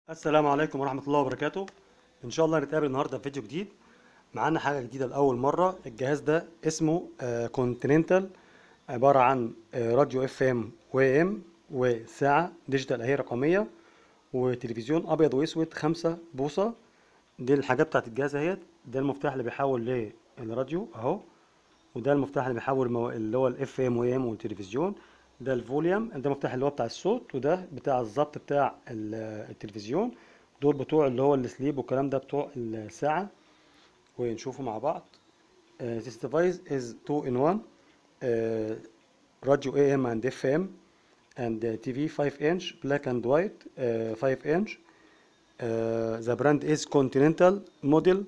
السلام عليكم ورحمة الله وبركاته إن شاء الله نتقابل النهاردة في فيديو جديد معانا حاجة جديدة لأول مرة الجهاز ده اسمه كونتيننتال عبارة عن آه، راديو اف ام و ام وساعة ديجيتال اهي رقمية وتلفزيون أبيض وأسود خمسة بوصة دي الحاجات بتاعت الجهاز اهيت ده المفتاح اللي بيحول للراديو أهو وده المفتاح اللي بيحول المو... اللي هو الاف ام و ام والتلفزيون ده الفوليوم ده المفتاح اللي هو بتاع الصوت وده بتاع الضبط بتاع ال- التلفزيون دول بتوع اللي هو السليب والكلام ده بتوع الساعة ونشوفه مع بعض Uh, this device is two in one uh, radio AM and FM and uh, TV 5 inch black and white uh, 5 inch uh, the brand is Continental model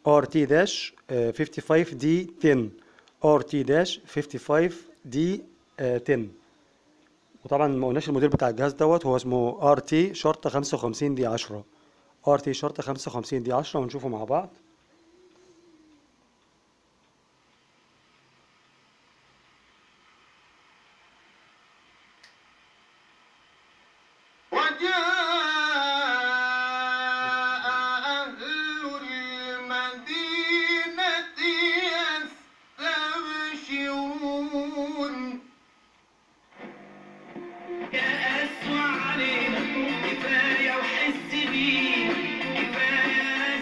RT-55D10 RT-55D10 وطبعا ما قلناش الموديل بتاع الجهاز دوت هو اسمه ار تي شرطة 55 دي 10 ار تي شرطة 55 دي 10 ونشوفه مع بعض وجاء أهل المدينة يستبشرون أسوأ علينا كفاية وحس بيه كفاية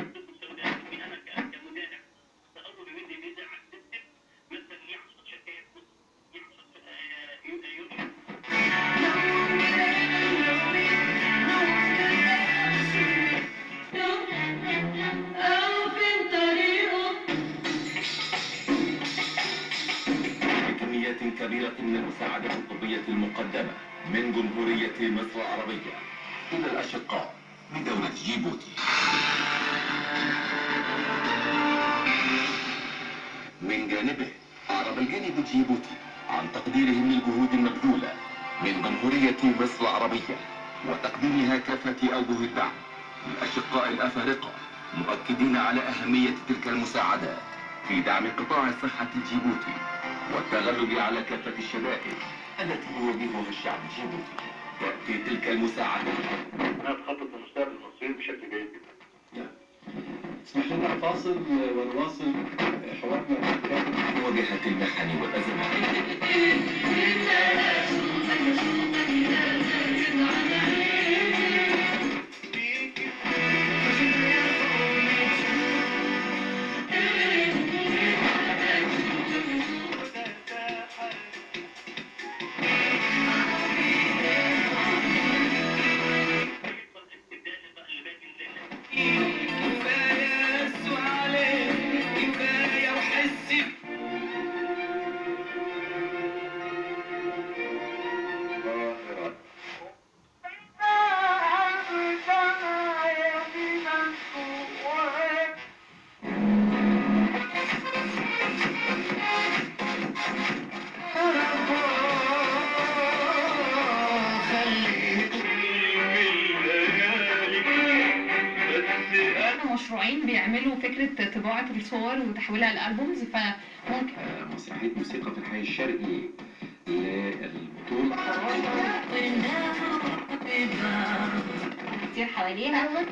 بكميات كبيرة من المساعدة الطبية المقدمة من جمهورية مصر العربية إلى الأشقاء من دولة جيبوتي من جانبه أعرب الجانب الجيبوتي عن تقديرهم للجهود المبذولة من جمهورية مصر العربية وتقديمها كافة أوجه الدعم للأشقاء الأفارقة مؤكدين على أهمية تلك المساعدات في دعم قطاع الصحة الجيبوتي والتغلب على كافة الشدائد التي يواجهها الشعب الجيبوتي تأتي تلك المساعدات انها تخطط لمستقبل المصريين بشكل جيد جدا اسمح لنا فاصل ونواصل حوارنا في مواجهة المحن والأزمات كفاية أسوأ علينا كفاية وحس بيه مشروعين بيعملوا فكرة طباعة الصور وتحويلها لألبومز فممكن مسرحية موسيقى في الحي الشرقي للبطولة كتير حواليها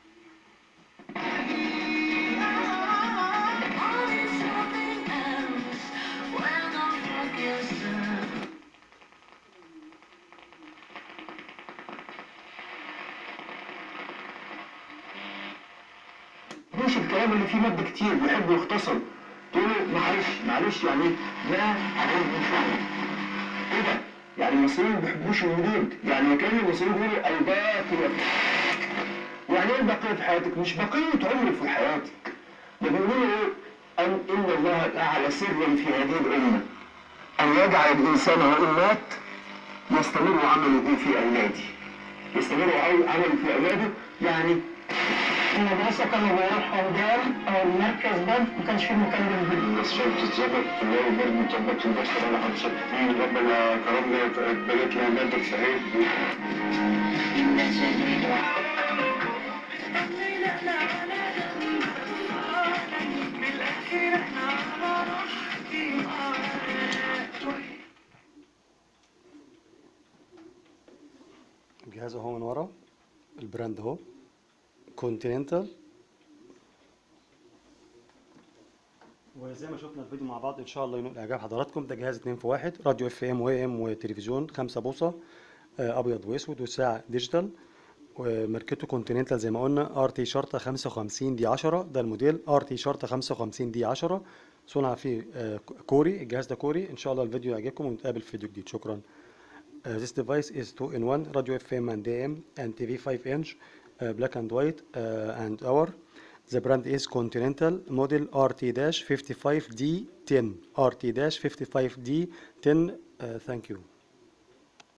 مش الكلام اللي فيه مادة كتير بيحبوا يختصروا تقولوا معلش معلش يعني ايه؟ لا عليه من فعلا ايه ده؟ يعني المصريين ما بيحبوش الوجود يعني كان المصريين بيقولوا الباقية في يعني ايه البقية في حياتك؟ مش بقية عمر في حياتك ده بيقولوا ايه؟ أن إن الله جعل سرا في هذه الأمة أن يجعل الإنسان وإن مات يستمر عمله في أولاده يستمر عمله في أولاده يعني المدرسة كانوا بيروحوا قدام أو المركز ده ما كانش فيه مكان للبنت. الناس شافت الظبط اللي برضه مطبق البشر على خمسة ربنا كرمنا اتبنت لها مادة صحيح الجهاز اهو من ورا البراند اهو كونتيننتال وزي ما شفنا الفيديو مع بعض ان شاء الله ينول اعجاب حضراتكم ده جهاز 2 في 1 راديو اف ام و ام وتلفزيون 5 بوصه آه، ابيض واسود وساعه ديجيتال وماركته كونتيننتال زي ما قلنا ار تي شرطه 55 دي 10 ده الموديل ار تي شرطه 55 دي 10 صنع فيه آه، كوري الجهاز ده كوري ان شاء الله الفيديو يعجبكم ونتقابل في فيديو جديد شكرا Uh, this device is 2 in 1 radio FM and AM and TV 5 inch uh, black and white uh, and hour the brand is Continental model RT-55D10 RT-55D10 uh, thank you